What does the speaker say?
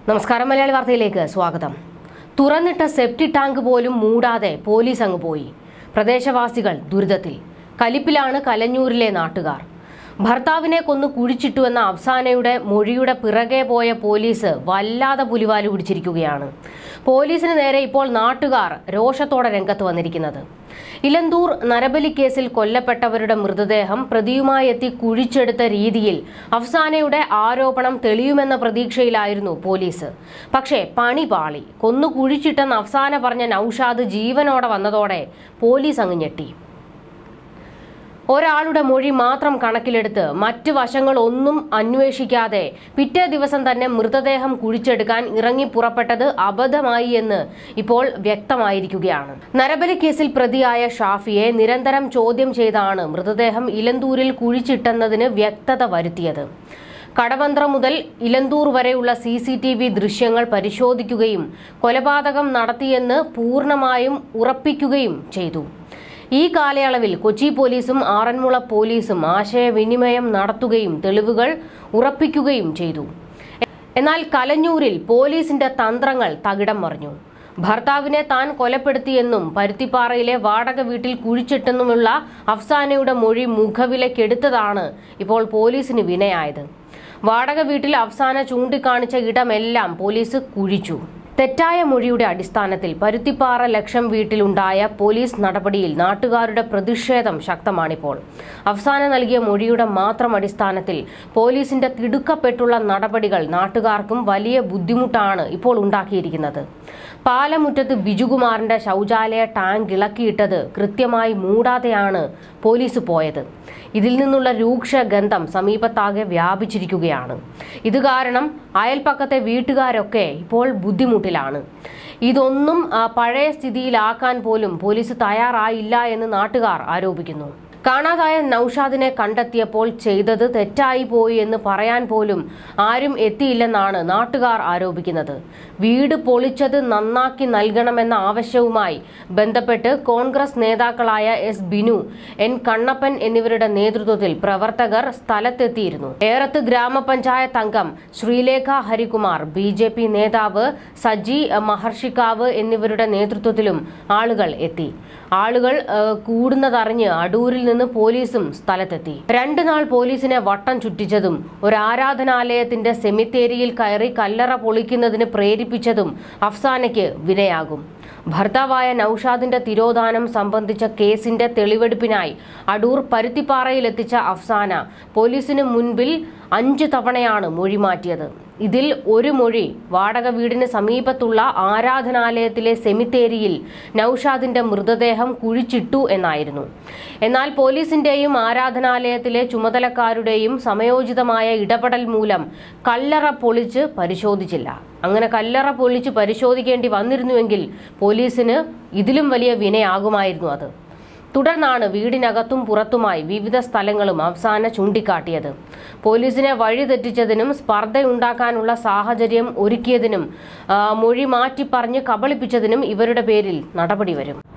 നമസ്കാരം മലയാളി വാർത്തയിലേക്ക് സ്വാഗതം തുറന്നിട്ട സെപ്റ്റി ടാങ്ക് പോലും മൂടാതെ പോലീസ് അങ്ങ് പോയി പ്രദേശവാസികൾ ദുരിതത്തിൽ കലിപ്പിലാണ് കലഞ്ഞൂരിലെ നാട്ടുകാർ ഭർത്താവിനെ കൊന്നു കുഴിച്ചിട്ടുവെന്ന അഫ്സാനയുടെ മൊഴിയുടെ പിറകെ പോയ പോലീസ് വല്ലാതെ പുലിവാല് പിടിച്ചിരിക്കുകയാണ് പോലീസിന് നേരെ ഇപ്പോൾ നാട്ടുകാർ രോഷത്തോടെ രംഗത്ത് വന്നിരിക്കുന്നത് ഇലന്തൂർ നരബലി കേസിൽ കൊല്ലപ്പെട്ടവരുടെ മൃതദേഹം പ്രതിയുമായി എത്തി കുഴിച്ചെടുത്ത രീതിയിൽ അഫ്സാനയുടെ ആരോപണം തെളിയുമെന്ന പ്രതീക്ഷയിലായിരുന്നു പോലീസ് പക്ഷേ പണി പാളി കൊന്നു കുഴിച്ചിട്ടെന്ന് അഫ്സാന പറഞ്ഞ നൌഷാദ് ജീവനോടെ വന്നതോടെ പോലീസ് അങ്ങ് ഞെട്ടി ഒരാളുടെ മൊഴി മാത്രം കണക്കിലെടുത്ത് മറ്റ് വശങ്ങളൊന്നും അന്വേഷിക്കാതെ പിറ്റേ ദിവസം തന്നെ മൃതദേഹം കുഴിച്ചെടുക്കാൻ ഇറങ്ങി പുറപ്പെട്ടത് അബദ്ധമായി എന്ന് ഇപ്പോൾ വ്യക്തമായിരിക്കുകയാണ് നരബലി കേസിൽ പ്രതിയായ ഷാഫിയെ നിരന്തരം ചോദ്യം ചെയ്താണ് മൃതദേഹം ഇലന്തൂരിൽ കുഴിച്ചിട്ടെന്നതിന് വ്യക്തത വരുത്തിയത് കടവന്ത്ര മുതൽ ഇലന്തൂർ വരെയുള്ള സി സി ടി വി ദൃശ്യങ്ങൾ പരിശോധിക്കുകയും കൊലപാതകം നടത്തിയെന്ന് പൂർണ്ണമായും ഉറപ്പിക്കുകയും ചെയ്തു ഈ കാലയളവിൽ കൊച്ചി പോലീസും ആറന്മുള പോലീസും ആശയവിനിമയം നടത്തുകയും തെളിവുകൾ ഉറപ്പിക്കുകയും ചെയ്തു എന്നാൽ കലഞ്ഞൂരിൽ പോലീസിന്റെ തന്ത്രങ്ങൾ തകിടം മറിഞ്ഞു ഭർത്താവിനെ താൻ കൊലപ്പെടുത്തിയെന്നും പരുത്തിപ്പാറയിലെ വാടക വീട്ടിൽ കുഴിച്ചിട്ടെന്നുമുള്ള അഫ്സാനയുടെ മൊഴി മുഖവിലക്കെടുത്തതാണ് ഇപ്പോൾ പോലീസിന് വിനയായത് വാടക വീട്ടിൽ അഫ്സാന ചൂണ്ടിക്കാണിച്ച ഇടമെല്ലാം പോലീസ് കുഴിച്ചു തെറ്റായ മൊഴിയുടെ അടിസ്ഥാനത്തിൽ പരുത്തിപ്പാറ ലക്ഷം വീട്ടിലുണ്ടായ പോലീസ് നടപടിയിൽ നാട്ടുകാരുടെ പ്രതിഷേധം ശക്തമാണിപ്പോൾ അഫ്സാന നൽകിയ മൊഴിയുടെ മാത്രം അടിസ്ഥാനത്തിൽ പോലീസിന്റെ തിടുക്കപ്പെട്ടുള്ള നടപടികൾ നാട്ടുകാർക്കും വലിയ ബുദ്ധിമുട്ടാണ് ഇപ്പോൾ ഉണ്ടാക്കിയിരിക്കുന്നത് പാലമുറ്റത്ത് ബിജുകുമാറിന്റെ ശൗചാലയ ടാങ്ക് ഇളക്കിയിട്ടത് കൃത്യമായി മൂടാതെയാണ് പോലീസ് പോയത് ഇതിൽ നിന്നുള്ള രൂക്ഷ ഗന്ധം സമീപത്താകെ വ്യാപിച്ചിരിക്കുകയാണ് ഇത് കാരണം അയൽപ്പക്കത്തെ വീട്ടുകാരൊക്കെ ഇപ്പോൾ ബുദ്ധിമുട്ടിലാണ് ഇതൊന്നും ആ, പഴയ സ്ഥിതിയിലാക്കാൻ പോലും പോലീസ് തയ്യാറായില്ല എന്ന് നാട്ടുകാർ ആരോപിക്കുന്നു കാണാതായ നൌഷാദിനെ കണ്ടെത്തിയപ്പോൾ ചെയ്തത് തെറ്റായി പോയി എന്ന് പറയാൻ പോലും ആരും എത്തിയില്ലെന്നാണ് നാട്ടുകാർ ആരോപിക്കുന്നത് വീട് പൊളിച്ചത് നന്നാക്കി നൽകണമെന്ന ആവശ്യവുമായി ബന്ധപ്പെട്ട് കോൺഗ്രസ് നേതാക്കളായ എസ് ബിനു എൻ കണ്ണപ്പൻ എന്നിവരുടെ നേതൃത്വത്തിൽ പ്രവർത്തകർ സ്ഥലത്തെത്തിയിരുന്നു ഏറത്ത് ഗ്രാമപഞ്ചായത്ത് അംഗം Sreelekha Harikumar B J P നേതാവ് സജി മഹർഷിക്കാവ് എന്നിവരുടെ നേതൃത്വത്തിലും ആളുകൾ എത്തി ആളുകൾ ഏഹ്, കൂടുന്നതറിഞ്ഞ് അടൂരിൽ നിന്ന് പോലീസും സ്ഥലത്തെത്തി രണ്ടു നാൾ പോലീസിനെ വട്ടം ചുറ്റിച്ചതും ഒരു ആരാധനാലയത്തിന്റെ സെമിത്തേരിയിൽ കയറി കല്ലറ പൊളിക്കുന്നതിന് പ്രേരിപ്പിച്ചതും അഫ്സാനയ്ക്ക് വിനയാകും ഭർത്താവായ നൌഷാദിന്റെ തിരോധാനം സംബന്ധിച്ച കേസിന്റെ തെളിവെടുപ്പിനായി അടൂർ പരുത്തിപ്പാറയിലെത്തിച്ച അഫ്സാന പോലീസിന് മുൻപിൽ അഞ്ച് തവണയാണ് മൊഴി മാറ്റിയത് ഇതിൽ ഒരു മൊഴി വാടക വീടിന് സമീപത്തുള്ള ആരാധനാലയത്തിലെ സെമിത്തേരിയിൽ നൌഷാദിന്റെ മൃതദേഹം കുഴിച്ചിട്ടു എന്നായിരുന്നു എന്നാൽ പോലീസിന്റെയും ആരാധനാലയത്തിലെ ചുമതലക്കാരുടെയും സമയോചിതമായ ഇടപെടൽ മൂലം കല്ലറ പൊളിച്ച് പരിശോധിച്ചില്ല അങ്ങനെ കല്ലറ പൊളിച്ച് പരിശോധിക്കേണ്ടി വന്നിരുന്നുവെങ്കിൽ പോലീസിന് ഇതിലും വലിയ വിനയാകുമായിരുന്നു അത് തുടർന്നാണ് വീടിനകത്തും പുറത്തുമായി വിവിധ സ്ഥലങ്ങളും അവസാന ചൂണ്ടിക്കാട്ടിയത് പോലീസിനെ വഴിതെറ്റിച്ചതിനും സ്പർദ്ധയുണ്ടാക്കാനുള്ള സാഹചര്യം ഒരുക്കിയതിനും ആ, മൊഴി മാറ്റി പറഞ്ഞ് കബളിപ്പിച്ചതിനും ഇവരുടെ പേരിൽ നടപടി വരും